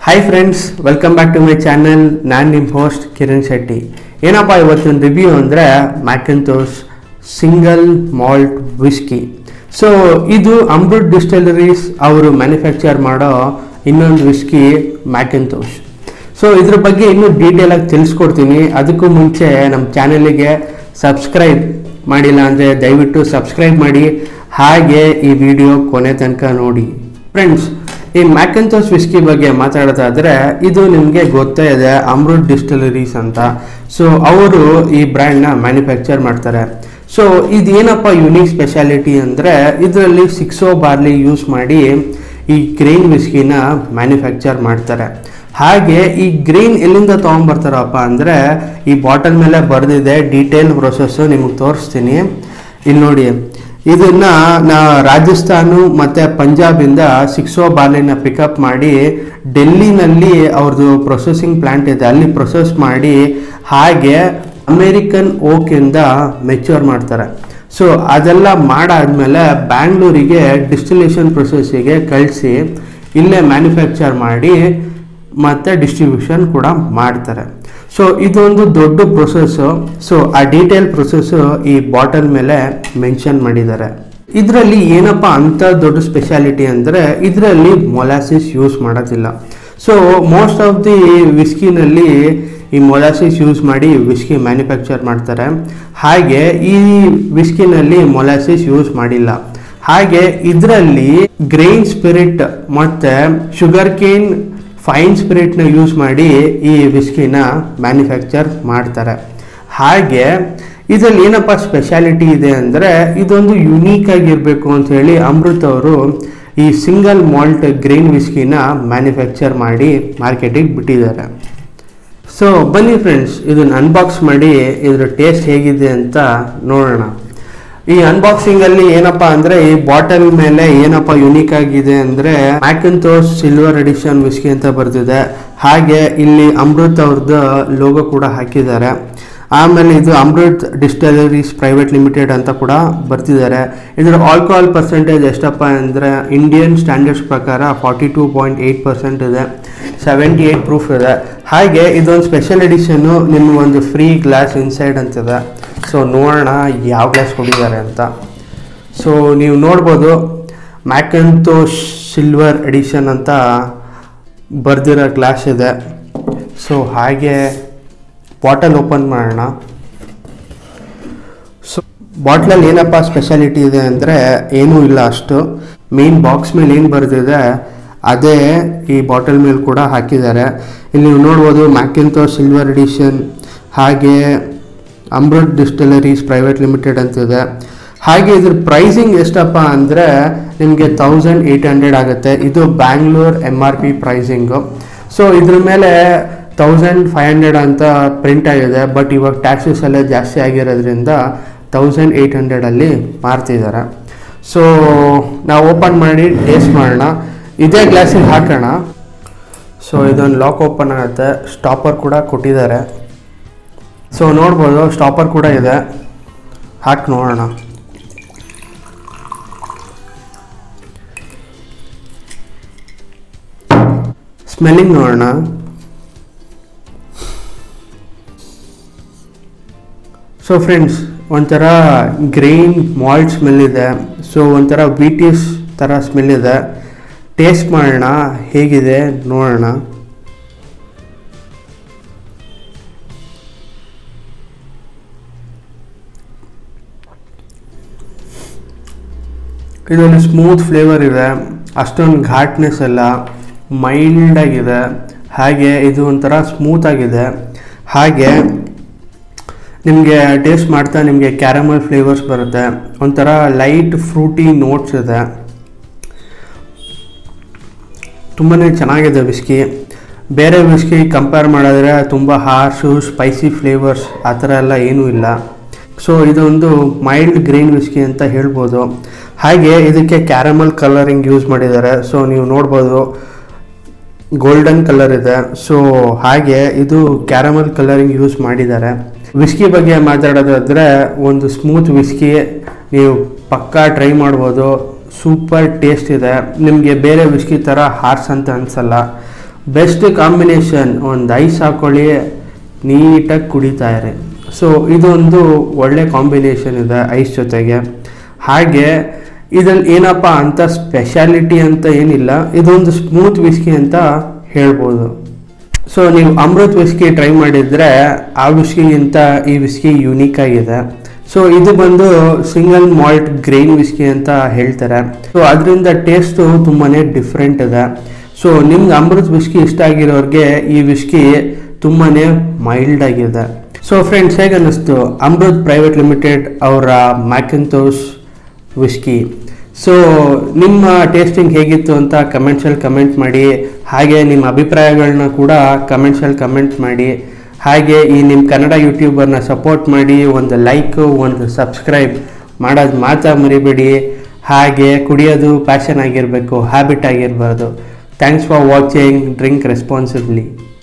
hi friends welcome back to my channel ನಾನು ನಿಮ್ಮ host Kiran Shetty ಏನಪ್ಪ ಇವತ್ತಿನ ರಿವ್ಯೂ ಅಂದರೆ MaQintosh single malt whisky so ಇದು ಅಮೃತ್ ಡಿಸ್ಟಿಲರೀಸ್ ಅವರು ಮ್ಯಾನುಫ್ಯಾಕ್ಚರ್ ಮಾಡೋ ಇನ್ನೊಂದು ವಿಸ್ಕಿ ಮ್ಯಾಕೆಂತೋಸ್ ಸೊ ಇದ್ರ ಬಗ್ಗೆ ಇನ್ನೂ ಡೀಟೇಲ್ ಆಗಿ ತಿಳಿಸ್ಕೊಡ್ತೀನಿ ಅದಕ್ಕೂ ಮುಂಚೆ ನಮ್ಮ ಚಾನಲಿಗೆ ಸಬ್ಸ್ಕ್ರೈಬ್ ಮಾಡಿಲ್ಲ ಅಂದರೆ ದಯವಿಟ್ಟು ಸಬ್ಸ್ಕ್ರೈಬ್ ಮಾಡಿ ಹಾಗೆ ಈ ವಿಡಿಯೋ ಕೊನೆ ತನಕ ನೋಡಿ ಫ್ರೆಂಡ್ಸ್ ಈ ಮ್ಯಾಕೆಂತೋಸ್ ವಿಸ್ಕಿ ಬಗ್ಗೆ ಮಾತಾಡೋದಾದ್ರೆ ಇದು ನಿಮಗೆ ಗೊತ್ತೇ ಇದೆ ಅಮೃತ್ ಡಿಸ್ಟಿಲರೀಸ್ ಅಂತ ಸೊ ಅವರು ಈ ಬ್ರ್ಯಾಂಡ್ನ ಮ್ಯಾನುಫ್ಯಾಕ್ಚರ್ ಮಾಡ್ತಾರೆ ಸೊ ಇದೇನಪ್ಪ ಯುನೀಕ್ ಸ್ಪೆಷಾಲಿಟಿ ಅಂದರೆ ಇದರಲ್ಲಿ ಸಿಕ್ಸೋ ಬಾರ್ಲಿ ಯೂಸ್ ಮಾಡಿ ಈ ಗ್ರೈನ್ ವಿಸ್ಕಿನ ಮ್ಯಾನುಫ್ಯಾಕ್ಚರ್ ಮಾಡ್ತಾರೆ ಹಾಗೆ ಈ ಗ್ರೀನ್ ಎಲ್ಲಿಂದ ತೊಗೊಂಬರ್ತಾರಪ್ಪ ಅಂದರೆ ಈ ಬಾಟಲ್ ಮೇಲೆ ಬರೆದಿದೆ ಡೀಟೇಲ್ ಪ್ರೊಸೆಸ್ಸು ನಿಮಗೆ ತೋರಿಸ್ತೀನಿ ಇಲ್ಲಿ ನೋಡಿ ಇದನ್ನ ನಾ ರಾಜಸ್ಥಾನು ಮತ್ತು ಪಂಜಾಬಿಂದ ಸಿಕ್ಸೋ ಬಾರ್ಲಿನ ಪಿಕಪ್ ಮಾಡಿ ಡೆಲ್ಲಿನಲ್ಲಿ ಅವ್ರದ್ದು ಪ್ರೊಸೆಸಿಂಗ್ ಪ್ಲ್ಯಾಂಟ್ ಇದೆ ಅಲ್ಲಿ ಪ್ರೊಸೆಸ್ ಮಾಡಿ ಹಾಗೆ ಅಮೇರಿಕನ್ ಓಕಿಂದ ಮೆಚ್ಯೂರ್ ಮಾಡ್ತಾರೆ ಸೊ ಅದೆಲ್ಲ ಮಾಡಾದ್ಮೇಲೆ ಬ್ಯಾಂಗ್ಳೂರಿಗೆ ಡಿಸ್ಟಿಲೇಷನ್ ಪ್ರೊಸೆಸ್ಸಿಗೆ ಕಳಿಸಿ ಇಲ್ಲೇ ಮ್ಯಾನುಫ್ಯಾಕ್ಚರ್ ಮಾಡಿ ಮತ್ತು ಡಿಸ್ಟ್ರಿಬ್ಯೂಷನ್ ಕೂಡ ಮಾಡ್ತಾರೆ ಸೊ ಇದೊಂದು ದೊಡ್ಡ ಪ್ರೊಸೆಸ್ಸು ಸೊ ಆ ಡೀಟೇಲ್ ಪ್ರೊಸೆಸ್ಸು ಈ ಬಾಟಲ್ ಮೇಲೆ ಮೆನ್ಷನ್ ಮಾಡಿದ್ದಾರೆ ಇದರಲ್ಲಿ ಏನಪ್ಪ ಅಂತ ದೊಡ್ಡ ಸ್ಪೆಷಾಲಿಟಿ ಅಂದರೆ ಇದರಲ್ಲಿ ಮೊಲಾಸಿಸ್ ಯೂಸ್ ಮಾಡೋದಿಲ್ಲ ಸೊ ಮೋಸ್ಟ್ ಆಫ್ ದಿ ವಿಸ್ಕಿನಲ್ಲಿ ಈ ಮೊಲಾಸಿಸ್ ಯೂಸ್ ಮಾಡಿ ವಿಸ್ಕಿ ಮ್ಯಾನುಫ್ಯಾಕ್ಚರ್ ಮಾಡ್ತಾರೆ ಹಾಗೆ ಈ ವಿಸ್ಕಿನಲ್ಲಿ ಮೊಲಾಸಿಸ್ ಯೂಸ್ ಮಾಡಿಲ್ಲ ಹಾಗೆ ಇದರಲ್ಲಿ ಗ್ರೈನ್ ಸ್ಪಿರಿಟ್ ಮತ್ತು ಶುಗರ್ ಕೇನ್ ಫೈನ್ ಸ್ಪಿರಿಟ್ನ ಯೂಸ್ ಮಾಡಿ ಈ ವಿಸ್ಕಿನ ಮ್ಯಾನುಫ್ಯಾಕ್ಚರ್ ಮಾಡ್ತಾರೆ ಹಾಗೆ ಇದರಲ್ಲಿ ಏನಪ್ಪ ಸ್ಪೆಷಾಲಿಟಿ ಇದೆ ಅಂದರೆ ಇದೊಂದು ಯುನೀಕ್ ಆಗಿರಬೇಕು ಅಂತ ಹೇಳಿ ಅಮೃತ್ ಅವರು ಈ ಸಿಂಗಲ್ ಮಾಲ್ಟ್ ಗ್ರೈನ್ ವಿಸ್ಕಿನ ಮ್ಯಾನುಫ್ಯಾಕ್ಚರ್ ಮಾಡಿ ಮಾರ್ಕೆಟಿಗೆ ಬಿಟ್ಟಿದ್ದಾರೆ ಸೊ ಬನ್ನಿ ಫ್ರೆಂಡ್ಸ್ ಇದನ್ನ ಅನ್ಬಾಕ್ಸ್ ಮಾಡಿ ಇದ್ರ ಟೇಸ್ಟ್ ಹೇಗಿದೆ ಅಂತ ನೋಡೋಣ ಈ ಅನ್ಬಾಕ್ಸಿಂಗ್ ಅಲ್ಲಿ ಏನಪ್ಪ ಅಂದ್ರೆ ಈ ಬಾಟಲ್ ಮೇಲೆ ಏನಪ್ಪ ಯುನೀಕ್ ಆಗಿದೆ ಅಂದ್ರೆ ಮ್ಯಾಕಂತೋಸ್ ಸಿಲ್ವರ್ ಎಡಿಷನ್ ವಿಸ್ಕಿ ಅಂತ ಬರ್ತಿದೆ ಹಾಗೆ ಇಲ್ಲಿ ಅಮೃತ್ ಅವ್ರದ್ದು ಲೋಗೋ ಕೂಡ ಹಾಕಿದ್ದಾರೆ ಆಮೇಲೆ ಇದು ಅಮೃತ್ ಡಿಸ್ಟಲರೀಸ್ ಪ್ರೈವೇಟ್ ಲಿಮಿಟೆಡ್ ಅಂತ ಕೂಡ ಬರ್ತಿದ್ದಾರೆ ಇದರ ಆಲ್ಕೋಹಾಲ್ ಪರ್ಸೆಂಟೇಜ್ ಎಷ್ಟಪ್ಪ ಅಂದರೆ ಇಂಡಿಯನ್ ಸ್ಟ್ಯಾಂಡರ್ಡ್ಸ್ ಪ್ರಕಾರ forty two point eight percent ಇದೆ ಸೆವೆಂಟಿ ಏಯ್ಟ್ ಪ್ರೂಫ್ ಇದೆ ಹಾಗೆ ಇದೊಂದು ಸ್ಪೆಷಲ್ ಎಡಿಷನ್ನು ನಿಮಗೊಂದು ಫ್ರೀ ಗ್ಲಾಸ್ ಇನ್ಸೈಡ್ ಅಂತಿದೆ ಸೊ ನೋಡೋಣ ಯಾವ ಗ್ಲಾಸ್ ಕೊಟ್ಟಿದ್ದಾರೆ ಅಂತ ಸೊ ನೀವು ನೋಡ್ಬೋದು ಮ್ಯಾಕಂತೋ ಸಿಲ್ವರ್ ಎಡಿಷನ್ ಅಂತ ಬರ್ದಿರೋ ಗ್ಲಾಸ್ ಇದೆ ಸೊ ಹಾಗೆ ಬಾಟಲ್ ಓಪನ್ ಮಾಡೋಣ ಸೊ ಬಾಟ್ಲಲ್ಲಿ ಏನಪ್ಪ ಸ್ಪೆಷಾಲಿಟಿ ಇದೆ ಅಂದರೆ ಏನೂ ಇಲ್ಲ ಅಷ್ಟು ಮೇನ್ ಬಾಕ್ಸ್ ಮೇಲೆ ಏನು ಬರೆದಿದೆ ಅದೇ ಈ ಬಾಟಲ್ ಮೇಲೆ ಕೂಡ ಹಾಕಿದ್ದಾರೆ ಇಲ್ಲಿ ನೀವು ನೋಡ್ಬೋದು ಮ್ಯಾಕಿಂತೋ ಸಿಲ್ವರ್ ಎಡಿಷನ್ ಹಾಗೆ ಅಮೃತ್ ಡಿಸ್ಟಿಲರೀಸ್ ಪ್ರೈವೇಟ್ ಲಿಮಿಟೆಡ್ ಅಂತಿದೆ ಹಾಗೆ ಇದ್ರ ಪ್ರೈಸಿಂಗ್ ಎಷ್ಟಪ್ಪ ಅಂದರೆ ನಿಮಗೆ ತೌಸಂಡ್ ಏಯ್ಟ್ ಹಂಡ್ರೆಡ್ ಆಗುತ್ತೆ ಇದು Bangalore M R P pricing so ಇದ್ರ ಮೇಲೆ ತೌಸಂಡ್ ಫೈವ್ ಹಂಡ್ರೆಡ್ ಅಂತ ಪ್ರಿಂಟ್ ಆಗಿದೆ ಬಟ್ ಇವಾಗ ಟ್ಯಾಕ್ಸಸ್ ಎಲ್ಲ ಜಾಸ್ತಿ ಆಗಿರೋದ್ರಿಂದ ತೌಸಂಡ್ ಏಯ್ಟ್ ಹಂಡ್ರೆಡಲ್ಲಿ ಮಾರ್ತಿದ್ದಾರೆ ಸೊ ನಾವು ಓಪನ್ ಮಾಡಿ ಟೇಸ್ಟ್ ಮಾಡೋಣ ಇದೇ ಗ್ಲಾಸಿಗೆ ಹಾಕೋಣ ಸೊ ಇದೊಂದು ಲಾಕ್ ಓಪನ್ ಆಗುತ್ತೆ ಸ್ಟಾಪರ್ ಕೂಡ ಕೊಟ್ಟಿದ್ದಾರೆ ಸೊ ನೋಡ್ಬೋದು ಸ್ಟಾಪರ್ ಕೂಡ ಇದೆ ಹಾಕಿ ನೋಡೋಣ ಸ್ಮೆಲ್ಲಿಂಗ್ ನೋಡೋಣ ಸೊ ಫ್ರೆಂಡ್ಸ್ ಒಂಥರ ಗ್ರೈನ್ ಮಾಲ್ಟ್ ಸ್ಮೆಲ್ ಇದೆ ಸೊ ಒಂಥರ ವೀಟಿಸ್ ಥರ ಸ್ಮೆಲ್ ಇದೆ ಟೇಸ್ಟ್ ಮಾಡೋಣ ಹೇಗಿದೆ ನೋಡೋಣ ಇದೊಂದು ಸ್ಮೂತ್ ಫ್ಲೇವರ್ ಇದೆ ಅಷ್ಟೊಂದು ಘಾಟ್ನೆಸ್ ಎಲ್ಲ ಮೈಲ್ಡ್ ಆಗಿದೆ ಹಾಗೆ ಇದು ಒಂಥರ ಸ್ಮೂತ್ ಆಗಿದೆ ಹಾಗೆ ನಿಮಗೆ ಟೇಸ್ಟ್ ಮಾಡ್ತಾ ನಿಮಗೆ ಕ್ಯಾರಮಲ್ ಫ್ಲೇವರ್ಸ್ ಬರುತ್ತೆ ಒಂಥರ ಲೈಟ್ ಫ್ರೂಟಿ ನೋಟ್ಸ್ ಇದೆ ತುಂಬಾ ಚೆನ್ನಾಗಿದೆ ವಿಸ್ಕಿ ಬೇರೆ ವಿಸ್ಕಿ ಕಂಪೇರ್ ಮಾಡಿದ್ರೆ ತುಂಬ ಹಾರ್ಶು ಸ್ಪೈಸಿ ಫ್ಲೇವರ್ಸ್ ಆ ಥರ ಎಲ್ಲ ಏನೂ ಇಲ್ಲ ಸೊ ಇದೊಂದು ಮೈಲ್ಡ್ ಗ್ರೀನ್ ವಿಸ್ಕಿ ಅಂತ ಹೇಳ್ಬೋದು ಹಾಗೆ ಇದಕ್ಕೆ ಕ್ಯಾರಮಲ್ ಕಲರಿಂಗ್ ಯೂಸ್ ಮಾಡಿದ್ದಾರೆ ಸೊ ನೀವು ನೋಡ್ಬೋದು ಗೋಲ್ಡನ್ ಕಲರ್ ಇದೆ ಸೊ ಹಾಗೆ ಇದು ಕ್ಯಾರಮಲ್ ಕಲರಿಂಗ್ ಯೂಸ್ ಮಾಡಿದ್ದಾರೆ ವಿಸ್ಕಿ ಬಗ್ಗೆ ಮಾತಾಡೋದಾದ್ರೆ ಒಂದು ಸ್ಮೂತ್ ವಿಸ್ಕಿ ನೀವು ಪಕ್ಕಾ ಟ್ರೈ ಮಾಡ್ಬೋದು ಸೂಪರ್ ಟೇಸ್ಟ್ ಇದೆ ನಿಮಗೆ ಬೇರೆ ವಿಸ್ಕಿ ಥರ ಹಾರ್ಸ್ ಅಂತ ಅನಿಸಲ್ಲ ಬೆಸ್ಟ್ ಕಾಂಬಿನೇಷನ್ ಒಂದು ಐಸ್ ಹಾಕೊಳ್ಳಿ ನೀಟಾಗಿ ಕುಡಿತಾ ಇರಿ ಸೊ ಇದೊಂದು ಒಳ್ಳೆ ಕಾಂಬಿನೇಷನ್ ಇದೆ ಐಸ್ ಜೊತೆಗೆ ಹಾಗೆ ಇದ್ರಲ್ಲಿ ಏನಪ್ಪ ಅಂತ ಸ್ಪೆಷಾಲಿಟಿ ಅಂತ ಏನಿಲ್ಲ ಇದೊಂದು ಸ್ಮೂತ್ ವಿಸ್ಕಿ ಅಂತ ಹೇಳ್ಬೋದು ಸೊ ನೀವು ಅಮೃತ್ ವಿಸ್ಕಿ ಟ್ರೈ ಮಾಡಿದರೆ ಆ ವಿಸ್ಕಿಗಿಂತ ಈ ವಿಸ್ಕಿ ಯುನೀಕ್ ಆಗಿದೆ ಸೊ ಇದು ಬಂದು ಸಿಂಗಲ್ ಮಾಲ್ಟ್ ಗ್ರೈನ್ ವಿಸ್ಕಿ ಅಂತ ಹೇಳ್ತಾರೆ ಸೊ ಅದರಿಂದ ಟೇಸ್ಟು ತುಂಬಾ ಡಿಫ್ರೆಂಟ್ ಇದೆ ಸೊ ನಿಮ್ಗೆ ಅಮೃತ್ ವಿಸ್ಕಿ ಇಷ್ಟ ಆಗಿರೋರಿಗೆ ಈ ವಿಸ್ಕಿ ತುಂಬಾ ಮೈಲ್ಡ್ ಆಗಿದೆ ಸೊ ಫ್ರೆಂಡ್ಸ್ ಹೇಗೆ ಅನ್ನಿಸ್ತು ಅಮೃತ್ ಪ್ರೈವೇಟ್ ಲಿಮಿಟೆಡ್ ಅವರ ಮ್ಯಾಕೆಂತೋಸ್ ವಿಸ್ಕಿ ಸೊ ನಿಮ್ಮ ಟೇಸ್ಟಿಂಗ್ ಹೇಗಿತ್ತು ಅಂತ ಕಮೆಂಟ್ಸಲ್ಲಿ ಕಮೆಂಟ್ ಮಾಡಿ ಹಾಗೆ ನಿಮ್ಮ ಅಭಿಪ್ರಾಯಗಳನ್ನ ಕೂಡ ಕಮೆಂಟ್ಸಲ್ಲಿ ಕಮೆಂಟ್ ಮಾಡಿ ಹಾಗೆ ಈ ನಿಮ್ಮ ಕನ್ನಡ ಯೂಟ್ಯೂಬರ್ನ ಸಪೋರ್ಟ್ ಮಾಡಿ ಒಂದು ಲೈಕು ಒಂದು ಸಬ್ಸ್ಕ್ರೈಬ್ ಮಾಡೋದು ಮಾತ್ರ ಮರಿಬೇಡಿ ಹಾಗೆ ಕುಡಿಯೋದು ಪ್ಯಾಷನ್ ಆಗಿರಬೇಕು ಹ್ಯಾಬಿಟ್ ಆಗಿರಬಾರ್ದು thanks for watching drink responsibly